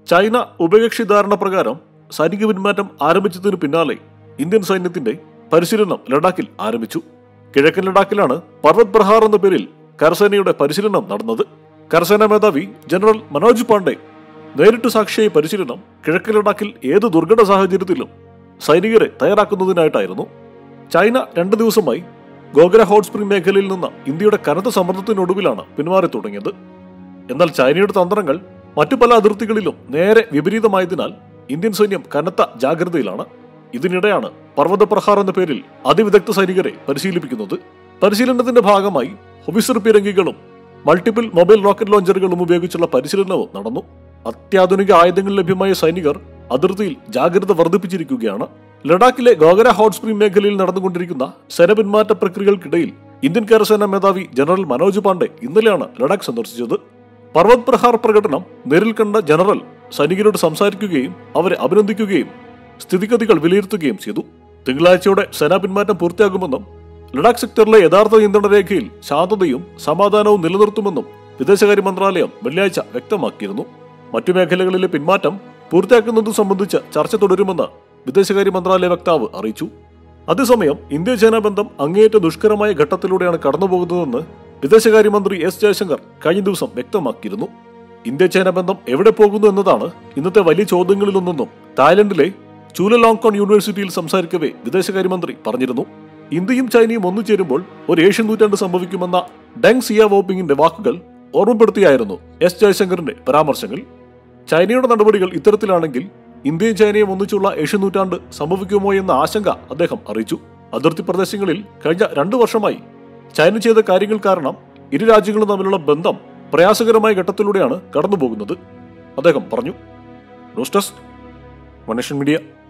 China ഉഭയകക്ഷി ധാരണ പ്രകാരം സൈനിക പിന്മാറ്റം ആരംഭിച്ചതിനു പിന്നാലെ ഇന്ത്യൻ സൈന്യത്തിന്റെ പരിശീലനം ലഡാക്കിൽ ആരംഭിച്ചു കിഴക്കൻ ലഡാക്കിലാണ് പർവത് പ്രഹാർ എന്ന പേരിൽ കരസേനയുടെ പരിശീലനം നടന്നത് കരസേനാ മേധാവി ജനറൽ മനോജ് പാണ്ഡെ നേരിട്ട് സാക്ഷിയായി പരിശീലനം കിഴക്കൻ ലഡാക്കിൽ ഏത് ദുർഘട സാഹചര്യത്തിലും സൈനികരെ തയ്യാറാക്കുന്നതിനായിട്ടായിരുന്നു ചൈന രണ്ട് ദിവസമായി ഗോഗ്ര ഹോട്ട് സ്പ്രിംഗ് മേഖലയിൽ നിന്ന് ഇന്ത്യയുടെ കനത്ത സമ്മർദ്ദത്തിനൊടുവിലാണ് പിന്മാറി തുടങ്ങിയത് എന്നാൽ ചൈനയുടെ തന്ത്രങ്ങൾ മറ്റു പല അതിർത്തികളിലും നേരെ വിപരീതമായതിനാൽ ഇന്ത്യൻ സൈന്യം കനത്ത ജാഗ്രതയിലാണ് ഇതിനിടെയാണ് പർവ്വത പ്രഹാർ എന്ന പേരിൽ അതിവിദഗ്ധ സൈനികരെ പരിശീലിപ്പിക്കുന്നത് പരിശീലനത്തിന്റെ ഭാഗമായി ഒഫീസർ പീരങ്കികളും മൾട്ടിപ്പിൾ മൊബൈൽ റോക്കറ്റ് ലോഞ്ചറുകളും ഉപയോഗിച്ചുള്ള പരിശീലനവും നടന്നു അത്യാധുനിക ആയുധങ്ങൾ ലഭ്യമായ സൈനികർ അതിർത്തിയിൽ ജാഗ്രത വർദ്ധിപ്പിച്ചിരിക്കുകയാണ് ലഡാക്കിലെ ഗോഗര ഹോട്ട് സ്പ്രിംഗ് മേഖലയിൽ നടന്നുകൊണ്ടിരിക്കുന്ന സേനപിന്മാറ്റ പ്രക്രിയകൾക്കിടയിൽ ഇന്ത്യൻ കരസേനാ മേധാവി ജനറൽ മനോജ് പാണ്ഡെ ഇന്നലെയാണ് ലഡാക്ക് സന്ദർശിച്ചത് പർവത് പ്രഹാർ പ്രകടനം നേരിൽ കണ്ട ജനറൽ സൈനികരോട് സംസാരിക്കുകയും അവരെ അഭിനന്ദിക്കുകയും സ്ഥിതിഗതികൾ വിലയിരുത്തുകയും ചെയ്തു തിങ്കളാഴ്ചയോടെ സേനാ പിന്മാറ്റം പൂർത്തിയാകുമെന്നും ലഡാക്ക് സെക്ടറിലെ യഥാർത്ഥ നിയന്ത്രണ രേഖയിൽ ശാന്തതയും സമാധാനവും നിലനിർത്തുമെന്നും വിദേശകാര്യ മന്ത്രാലയം വെള്ളിയാഴ്ച വ്യക്തമാക്കിയിരുന്നു മറ്റു മേഖലകളിലെ പിന്മാറ്റം പൂർത്തിയാക്കുന്നത് സംബന്ധിച്ച് ചർച്ച തുടരുമെന്ന് വിദേശകാര്യ മന്ത്രാലയ വക്താവ് അറിയിച്ചു അതേസമയം ഇന്ത്യ ചൈന ബന്ധം അങ്ങേയറ്റ ദുഷ്കരമായ ഘട്ടത്തിലൂടെയാണ് കടന്നുപോകുന്നതെന്ന് വിദേശകാര്യമന്ത്രി എസ് ജയശങ്കർ കഴിഞ്ഞ ദിവസം വ്യക്തമാക്കിയിരുന്നു ഇന്ത്യ ചൈന ബന്ധം എവിടെ പോകുന്നു എന്നതാണ് ഇന്നത്തെ വലിയ ചോദ്യങ്ങളിലൊന്നെന്നും തായ്ലൻഡിലെ ചൂലലോങ്കോൺ യൂണിവേഴ്സിറ്റിയിൽ സംസാരിക്കവേ വിദേശകാര്യമന്ത്രി പറഞ്ഞിരുന്നു ഇന്ത്യയും ചൈനയും ഒന്നുചേരുമ്പോൾ ഒരു ഏഷ്യൻ നൂറ്റാണ്ട് സംഭവിക്കുമെന്ന ഡെങ് സിയ വോപ്പിങ്ങിന്റെ വാക്കുകൾ ഓർമ്മപ്പെടുത്തിയായിരുന്നു എസ് ജയശങ്കറിന്റെ പരാമർശങ്ങൾ ചൈനയുടെ നടപടികൾ ഇത്തരത്തിലാണെങ്കിൽ ഇന്ത്യയും ചൈനയും ഒന്നിച്ചുള്ള ഏഷ്യൻ നൂറ്റാണ്ട് സംഭവിക്കുമോ എന്ന ആശങ്ക അദ്ദേഹം അറിയിച്ചു അതിർത്തി പ്രദേശങ്ങളിൽ കഴിഞ്ഞ രണ്ടു വർഷമായി ചൈന ചെയ്ത കാര്യങ്ങൾ കാരണം ഇരു രാജ്യങ്ങളും തമ്മിലുള്ള ബന്ധം പ്രയാസകരമായ ഘട്ടത്തിലൂടെയാണ് കടന്നുപോകുന്നത് അദ്ദേഹം പറഞ്ഞു ന്യൂസ് ഡെസ്ക് മനുഷ്യൻ മീഡിയ